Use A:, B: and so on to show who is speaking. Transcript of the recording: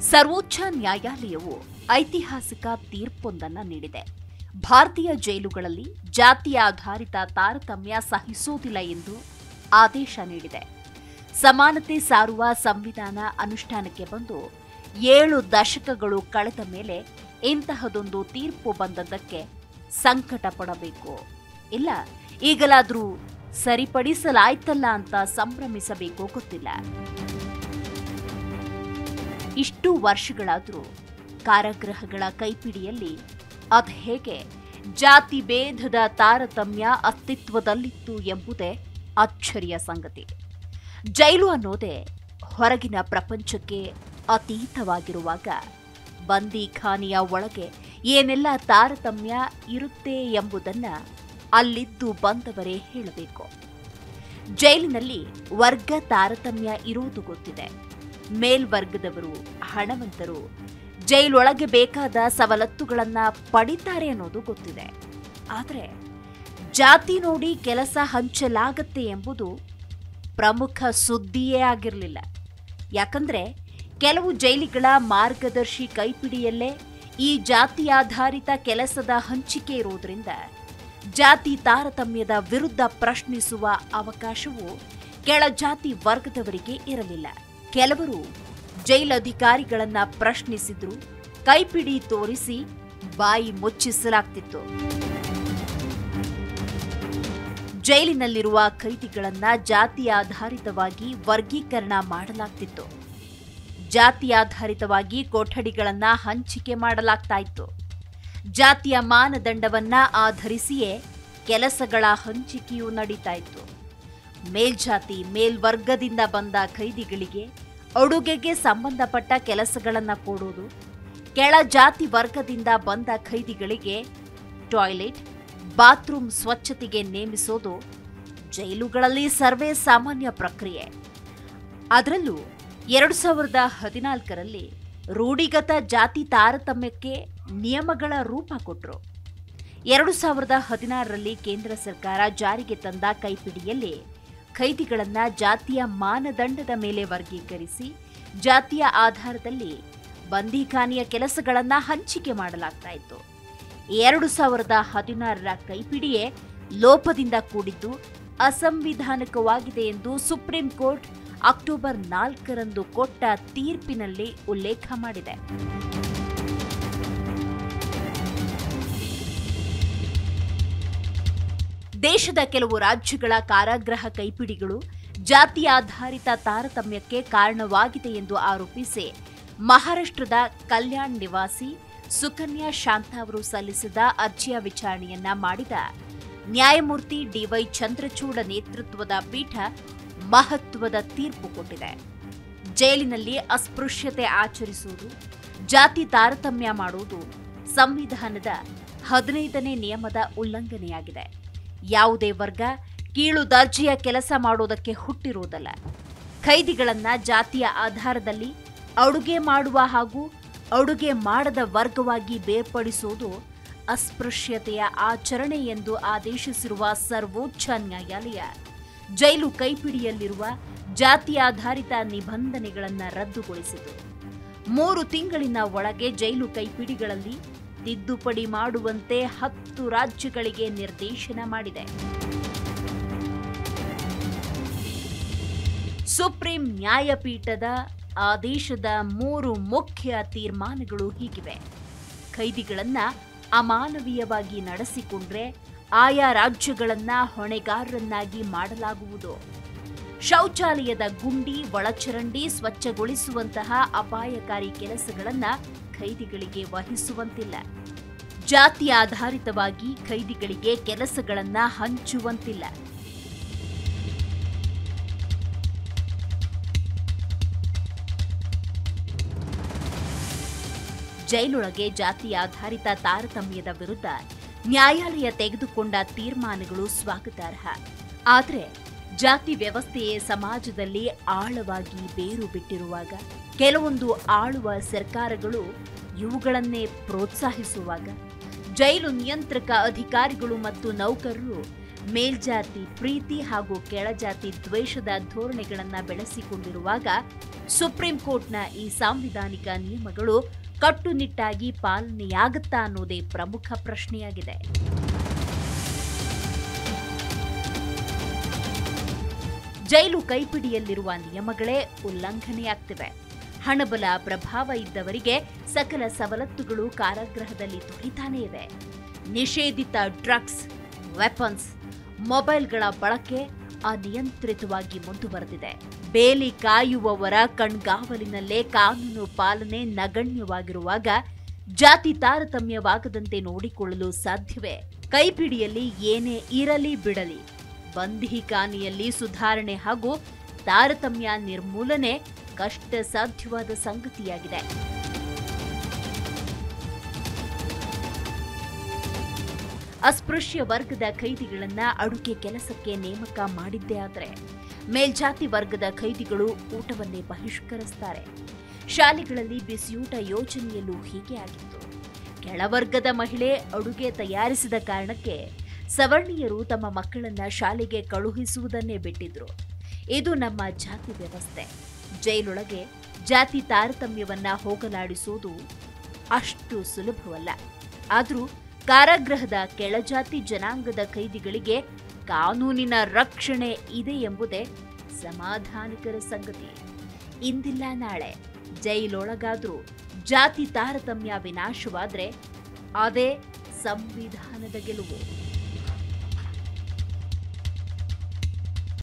A: ಸರ್ವೋಚ್ಚ ನ್ಯಾಯಾಲಯವು ಐತಿಹಾಸಿಕ ತೀರ್ಪೊಂದನ್ನು ನೀಡಿದೆ ಭಾರತೀಯ ಜೈಲುಗಳಲ್ಲಿ ಜಾತಿ ಆಧಾರಿತ ತಾರತಮ್ಯ ಸಹಿಸುವುದಿಲ್ಲ ಎಂದು ಆದೇಶ ನೀಡಿದೆ ಸಮಾನತೆ ಸಾರುವ ಸಂವಿಧಾನ ಅನುಷ್ಠಾನಕ್ಕೆ ಬಂದು ಏಳು ದಶಕಗಳು ಕಳೆದ ಮೇಲೆ ಇಂತಹದೊಂದು ತೀರ್ಪು ಬಂದದ್ದಕ್ಕೆ ಸಂಕಟ ಪಡಬೇಕು ಇಲ್ಲ ಈಗಲಾದರೂ ಸರಿಪಡಿಸಲಾಯ್ತಲ್ಲ ಅಂತ ಸಂಭ್ರಮಿಸಬೇಕು ಗೊತ್ತಿಲ್ಲ ಇಷ್ಟು ವರ್ಷಗಳಾದರೂ ಕಾರಾಗೃಹಗಳ ಕೈಪಿಡಿಯಲ್ಲಿ ಅದ್ ಹೇಗೆ ಜಾತಿ ಭೇದದ ತಾರತಮ್ಯ ಅಸ್ತಿತ್ವದಲ್ಲಿತ್ತು ಎಂಬುದೇ ಅಚ್ಚರಿಯ ಸಂಗತಿ ಜೈಲು ಅನ್ನೋದೇ ಹೊರಗಿನ ಪ್ರಪಂಚಕ್ಕೆ ಅತೀತವಾಗಿರುವಾಗ ಬಂದಿಖಾನೆಯ ಒಳಗೆ ಏನೆಲ್ಲ ತಾರತಮ್ಯ ಇರುತ್ತೆ ಎಂಬುದನ್ನ ಅಲ್ಲಿದ್ದು ಬಂದವರೇ ಹೇಳಬೇಕು ಜೈಲಿನಲ್ಲಿ ವರ್ಗ ತಾರತಮ್ಯ ಇರುವುದು ಗೊತ್ತಿದೆ ಮೇಲ್ವರ್ಗದವರು ಹಣವಂತರು ಜೈಲೊಳಗೆ ಬೇಕಾದ ಸವಲತ್ತುಗಳನ್ನ ಪಡಿತಾರೆ ಅನ್ನೋದು ಗೊತ್ತಿದೆ ಆದರೆ ಜಾತಿ ನೋಡಿ ಕೆಲಸ ಹಂಚಲಾಗತ್ತೆ ಎಂಬುದು ಪ್ರಮುಖ ಸುದ್ದಿಯೇ ಆಗಿರಲಿಲ್ಲ ಯಾಕಂದ್ರೆ ಕೆಲವು ಜೈಲಿಗಳ ಮಾರ್ಗದರ್ಶಿ ಕೈಪಿಡಿಯಲ್ಲೇ ಈ ಜಾತಿ ಆಧಾರಿತ ಕೆಲಸದ ಹಂಚಿಕೆ ಇರುವುದರಿಂದ ಜಾತಿ ತಾರತಮ್ಯದ ವಿರುದ್ಧ ಪ್ರಶ್ನಿಸುವ ಅವಕಾಶವು ಕೆಳಜಾತಿ ವರ್ಗದವರಿಗೆ ಇರಲಿಲ್ಲ ಕೆಲವರು ಜೈಲಧಿಕಾರಿಗಳನ್ನ ಪ್ರಶ್ನಿಸಿದ್ರು ಕೈಪಿಡಿ ತೋರಿಸಿ ಬಾಯಿ ಮುಚ್ಚಿಸಲಾಗ್ತಿತ್ತು ಜೈಲಿನಲ್ಲಿರುವ ಖೈದಿಗಳನ್ನ ಜಾತಿ ಆಧಾರಿತವಾಗಿ ವರ್ಗೀಕರಣ ಮಾಡಲಾಗ್ತಿತ್ತು ಜಾತಿ ಆಧಾರಿತವಾಗಿ ಕೊಠಡಿಗಳನ್ನ ಹಂಚಿಕೆ ಮಾಡಲಾಗ್ತಾ ಇತ್ತು ಜಾತಿಯ ಮಾನದಂಡವನ್ನ ಆಧರಿಸಿಯೇ ಕೆಲಸಗಳ ಹಂಚಿಕೆಯೂ ನಡೀತಾ ಇತ್ತು ಮೇಲ್ಜಾತಿ ಮೇಲ್ವರ್ಗದಿಂದ ಬಂದ ಖೈದಿಗಳಿಗೆ ಅಡುಗೆಗೆ ಸಂಬಂಧಪಟ್ಟ ಕೆಲಸಗಳನ್ನ ಕೊಡೋದು ಕೆಳ ಜಾತಿ ವರ್ಗದಿಂದ ಬಂದ ಖೈದಿಗಳಿಗೆ ಟಾಯ್ಲೆಟ್ ಬಾತ್ರೂಮ್ ಸ್ವಚ್ಛತೆಗೆ ನೇಮಿಸೋದು ಜೈಲುಗಳಲ್ಲಿ ಸರ್ವೇ ಸಾಮಾನ್ಯ ಪ್ರಕ್ರಿಯೆ ಅದರಲ್ಲೂ ಎರಡು ಸಾವಿರದ ಹದಿನಾಲ್ಕರಲ್ಲಿ ರೂಢಿಗತ ಜಾತಿ ತಾರತಮ್ಯಕ್ಕೆ ನಿಯಮಗಳ ರೂಪ ಕೊಟ್ಟರು ಎರಡು ಸಾವಿರದ ಹದಿನಾರರಲ್ಲಿ ಕೇಂದ್ರ ಸರ್ಕಾರ ಜಾರಿಗೆ ತಂದ ಕೈಪಿಡಿಯಲ್ಲಿ ಖೈದಿಗಳನ್ನ ಜಾತಿಯ ಮಾನದಂಡದ ಮೇಲೆ ವರ್ಗೀಕರಿಸಿ ಜಾತಿಯ ಆಧಾರದಲ್ಲಿ ಬಂದಿಖಾನೆಯ ಕೆಲಸಗಳನ್ನ ಹಂಚಿಕೆ ಮಾಡಲಾಗ್ತಾ ಇತ್ತು ಎರಡು ಸಾವಿರದ ಹದಿನಾರರ ಕೈಪಿಡಿಯೇ ಲೋಪದಿಂದ ಕೂಡಿದ್ದು ಅಸಂವಿಧಾನಿಕವಾಗಿದೆ ಎಂದು ಸುಪ್ರೀಂ ಕೋರ್ಟ್ ಅಕ್ಟೋಬರ್ ನಾಲ್ಕರಂದು ಕೊಟ್ಟ ತೀರ್ಪಿನಲ್ಲಿ ಉಲ್ಲೇಖ ಮಾಡಿದೆ ದೇಶದ ಕೆಲವು ರಾಜ್ಯಗಳ ಕಾರಾಗೃಹ ಕೈಪಿಡಿಗಳು ಜಾತಿ ಆಧಾರಿತ ತಾರತಮ್ಯಕ್ಕೆ ಕಾರಣವಾಗಿದೆ ಎಂದು ಆರೋಪಿಸಿ ಮಹಾರಾಷ್ಟ್ರದ ಕಲ್ಯಾಣ್ ನಿವಾಸಿ ಸುಕನ್ಯಾ ಶಾಂತಾ ಅವರು ಸಲ್ಲಿಸಿದ ಅರ್ಜಿಯ ವಿಚಾರಣೆಯನ್ನ ಮಾಡಿದ ನ್ಯಾಯಮೂರ್ತಿ ಡಿವೈ ಚಂದ್ರಚೂಡ ನೇತೃತ್ವದ ಪೀಠ ಮಹತ್ವದ ತೀರ್ಪು ಕೊಟ್ಟಿದೆ ಜೈಲಿನಲ್ಲಿ ಅಸ್ಪೃಶ್ಯತೆ ಆಚರಿಸುವುದು ಜಾತಿ ತಾರತಮ್ಯ ಮಾಡುವುದು ಸಂವಿಧಾನದ ಹದಿನೈದನೇ ನಿಯಮದ ಉಲ್ಲಂಘನೆಯಾಗಿದೆ ಯಾವುದೇ ವರ್ಗ ಕೀಳು ದರ್ಜೆಯ ಕೆಲಸ ಮಾಡೋದಕ್ಕೆ ಹುಟ್ಟಿರುವುದಲ್ಲ ಖೈದಿಗಳನ್ನ ಜಾತಿಯ ಆಧಾರದಲ್ಲಿ ಅಡುಗೆ ಮಾಡುವ ಹಾಗೂ ಅಡುಗೆ ಮಾಡದ ವರ್ಗವಾಗಿ ಬೇರ್ಪಡಿಸುವುದು ಅಸ್ಪೃಶ್ಯತೆಯ ಆಚರಣೆ ಎಂದು ಆದೇಶಿಸಿರುವ ಸರ್ವೋಚ್ಚ ನ್ಯಾಯಾಲಯ ಜೈಲು ಕೈಪಿಡಿಯಲ್ಲಿರುವ ಜಾತಿ ಆಧಾರಿತ ನಿಬಂಧನೆಗಳನ್ನು ರದ್ದುಗೊಳಿಸಿತು ಮೂರು ತಿಂಗಳಿನ ಒಳಗೆ ಜೈಲು ಕೈಪಿಡಿಗಳಲ್ಲಿ ತಿದ್ದುಪಡಿ ಮಾಡುವಂತೆ ಹತ್ತು ರಾಜ್ಯಗಳಿಗೆ ನಿರ್ದೇಶನ ಮಾಡಿದೆ ಸುಪ್ರೀಂ ನ್ಯಾಯಪೀಠದ ಆದೇಶದ ಮೂರು ಮುಖ್ಯ ತೀರ್ಮಾನಗಳು ಹೀಗಿವೆ ಖೈದಿಗಳನ್ನ ಅಮಾನವೀಯವಾಗಿ ನಡೆಸಿಕೊಂಡ್ರೆ ಆಯಾ ರಾಜ್ಯಗಳನ್ನ ಹೊಣೆಗಾರರನ್ನಾಗಿ ಮಾಡಲಾಗುವುದು ಶೌಚಾಲಯದ ಗುಂಡಿ ಒಳಚರಂಡಿ ಸ್ವಚ್ಛಗೊಳಿಸುವಂತಹ ಅಪಾಯಕಾರಿ ಕೆಲಸಗಳನ್ನ ಖೈದಿಗಳಿಗೆ ವಹಿಸುವಂತಿಲ್ಲ ಜಾತಿ ಆಧಾರಿತವಾಗಿ ಖೈದಿಗಳಿಗೆ ಕೆಲಸಗಳನ್ನ ಹಂಚುವಂತಿಲ್ಲ ಜೈಲೊಳಗೆ ಜಾತಿ ಆಧಾರಿತ ತಾರತಮ್ಯದ ವಿರುದ್ಧ ನ್ಯಾಯಾಲಯ ತೆಗೆದುಕೊಂಡ ತೀರ್ಮಾನಗಳು ಸ್ವಾಗತಾರ್ಹ ಆದರೆ ಜಾತಿ ವ್ಯವಸ್ಥೆಯೇ ಸಮಾಜದಲ್ಲಿ ಆಳವಾಗಿ ಬೇರು ಬಿಟ್ಟಿರುವಾಗ ಕೆಲವೊಂದು ಆಳುವ ಸರ್ಕಾರಗಳು ಇವುಗಳನ್ನೇ ಪ್ರೋತ್ಸಾಹಿಸುವಾಗ ಜೈಲು ನಿಯಂತ್ರಕ ಅಧಿಕಾರಿಗಳು ಮತ್ತು ನೌಕರರು ಮೇಲ್ಜಾತಿ ಪ್ರೀತಿ ಹಾಗೂ ಕೆಳಜಾತಿ ದ್ವೇಷದ ಧೋರಣೆಗಳನ್ನ ಬೆಳೆಸಿಕೊಂಡಿರುವಾಗ ಸುಪ್ರೀಂ ಕೋರ್ಟ್ನ ಈ ಸಾಂವಿಧಾನಿಕ ನಿಯಮಗಳು ಕಟ್ಟುನಿಟ್ಟಾಗಿ ಪಾಲನೆಯಾಗುತ್ತಾ ಅನ್ನೋದೇ ಪ್ರಮುಖ ಪ್ರಶ್ನೆಯಾಗಿದೆ ಜೈಲು ಕೈಪಿಡಿಯಲ್ಲಿರುವ ನಿಯಮಗಳೇ ಉಲ್ಲಂಘನೆಯಾಗ್ತಿವೆ ಹಣಬಲ ಪ್ರಭಾವ ಇದ್ದವರಿಗೆ ಸಕಲ ಸವಲತ್ತುಗಳು ಕಾರಾಗೃಹದಲ್ಲಿ ದೊರೀತಾನೇ ಇವೆ ನಿಷೇಧಿತ ಡ್ರಗ್ಸ್ ವೆಪನ್ಸ್ ಮೊಬೈಲ್ಗಳ ಬಳಕೆ ಅನಿಯಂತ್ರಿತವಾಗಿ ಮುಂದುವರೆದಿದೆ ಬೇಲಿ ಕಾಯುವವರ ಕಣ್ಗಾವಲಿನಲ್ಲೇ ಕಾನೂನು ಪಾಲನೆ ನಗಣ್ಯವಾಗಿರುವಾಗ ಜಾತಿ ತಾರತಮ್ಯವಾಗದಂತೆ ನೋಡಿಕೊಳ್ಳಲು ಸಾಧ್ಯವೇ ಕೈಪಿಡಿಯಲ್ಲಿ ಏನೇ ಇರಲಿ ಬಿಡಲಿ ಬಂಧಿಖಾನೆಯಲ್ಲಿ ಸುಧಾರಣೆ ಹಾಗೂ ತಾರತಮ್ಯ ನಿರ್ಮೂಲನೆ ಕಷ್ಟ ಸಾಧ್ಯವಾದ ಸಂಗತಿಯಾಗಿದೆ ಅಸ್ಪೃಶ್ಯ ವರ್ಗದ ಖೈದಿಗಳನ್ನ ಅಡುಗೆ ಕೆಲಸಕ್ಕೆ ನೇಮಕ ಮಾಡಿದ್ದೇ ಆದರೆ ಮೇಲ್ಜಾತಿ ವರ್ಗದ ಖೈದಿಗಳು ಊಟವನ್ನೇ ಬಹಿಷ್ಕರಿಸ್ತಾರೆ ಶಾಲೆಗಳಲ್ಲಿ ಬಿಸಿಯೂಟ ಯೋಜನೆಯಲ್ಲೂ ಹೀಗೆ ಆಗಿತ್ತು ಕೆಳವರ್ಗದ ಮಹಿಳೆ ಅಡುಗೆ ತಯಾರಿಸಿದ ಕಾರಣಕ್ಕೆ ಸವರ್ಣೀಯರು ತಮ್ಮ ಮಕ್ಕಳನ್ನ ಶಾಲೆಗೆ ಕಳುಹಿಸುವುದನ್ನೇ ಬಿಟ್ಟಿದ್ರು ಇದು ನಮ್ಮ ಜಾತಿ ವ್ಯವಸ್ಥೆ ಜೈಲೊಳಗೆ ಜಾತಿ ತಾರತಮ್ಯವನ್ನ ಹೋಗಲಾಡಿಸುವುದು ಅಷ್ಟು ಸುಲಭವಲ್ಲ ಆದರೂ ಕಾರಾಗೃಹದ ಕೆಳಜಾತಿ ಜನಾಂಗದ ಖೈದಿಗಳಿಗೆ ಕಾನೂನಿನ ರಕ್ಷಣೆ ಇದೆ ಎಂಬುದೇ ಸಮಾಧಾನಕರ ಸಂಗತಿ ಇಂದಿಲ್ಲ ನಾಳೆ ಜೈಲೊಳಗಾದ್ರೂ ಜಾತಿ ತಾರತಮ್ಯ ವಿನಾಶವಾದ್ರೆ ಅದೇ ಸಂವಿಧಾನದ ಗೆಲುವು